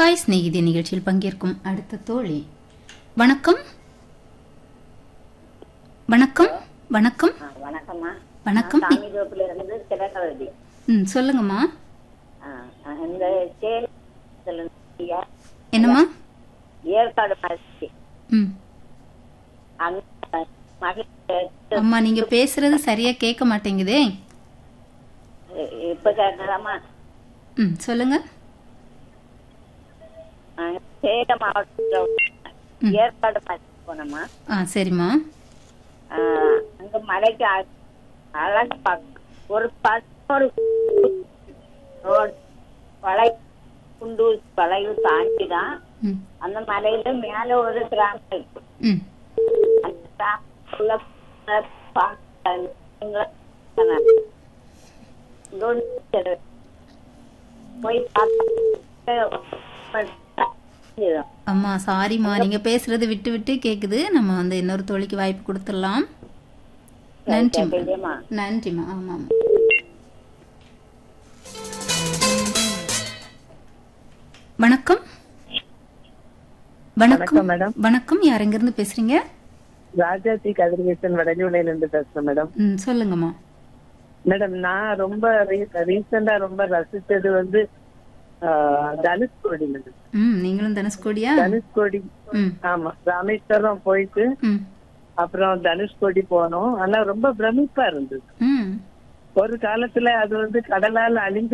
hi சிநேகிதி நிகழ்ச்சியில் பங்கேற்கும் அடுத்த தோழி வணக்கம் வணக்கம் வணக்கம் ஆ, வணக்கம்மா வணக்கம் நான் சாமிதோப்புல இருந்து திலகவதி ம் சொல்லுங்கம்மா ஆ, ஆ, இந்த சேலத்துல இருந்து என்னம்மா ஏற்காடு மாதிரி ம் அங்க மகளிர் அம்மா நீங்க பேசுறது சரியா கேட்க மாட்டேங்குதே இப்ப கேட்கலாமா ம் சொல்லுங்க ஆ, சேலம் மாவட்டத்துல உள்ள ஏற்காடு மாதிரி போனோமா ஆ சரிம்மா ஆ, அங்க மலைக்கு அ- அழகு பார்க்க ஒரு பதினோரு ரோடு வளை குண்டூர் வளைவு தாண்டி தான் ம் அந்த மலையில மேல ஒரு கிராமம் இருக்கு ம் அந்த கிராமத்துக்குள்ள பார்க்க போய் பார்த்தா அம்மா சாரிம்மா நீங்க பேசுறது விட்டு விட்டு கேக்குது நம்ம வந்து இன்னொரு தோழிக்கு வாய்ப்பு கொடுத்துடலாம் நன்றிம்மா தெரியுமா நன்றிம்மா ஆமாம் வணக்கம் வணக்கம் மேடம் வணக்கம் யார் எங்கிருந்து பேசுறீங்க ராஜாஜி கதிர்வேசன் வடஞ்சூலையில இருந்து பேசுறேன் மேடம் ம் சொல்லுங்கம்மா மேடம் நான் ரொம்ப ரீசெண்டா ரொம்ப ரசிச்சது வந்து ஆஹ், தனுஷ்கோடி மேடம் ம் நீங்களும் தனுஷ்கோடியா தனுஷ்கோடி ம் ஆமா ராமேஸ்வரம் போயிட்டு ம் அப்புறம் தனுஷ்கோடி போனோம் ஆனா ரொம்ப பிரமிப்பா இருந்தது ம் ஒரு காலத்துல அது வந்து கடலால் அழிஞ்ச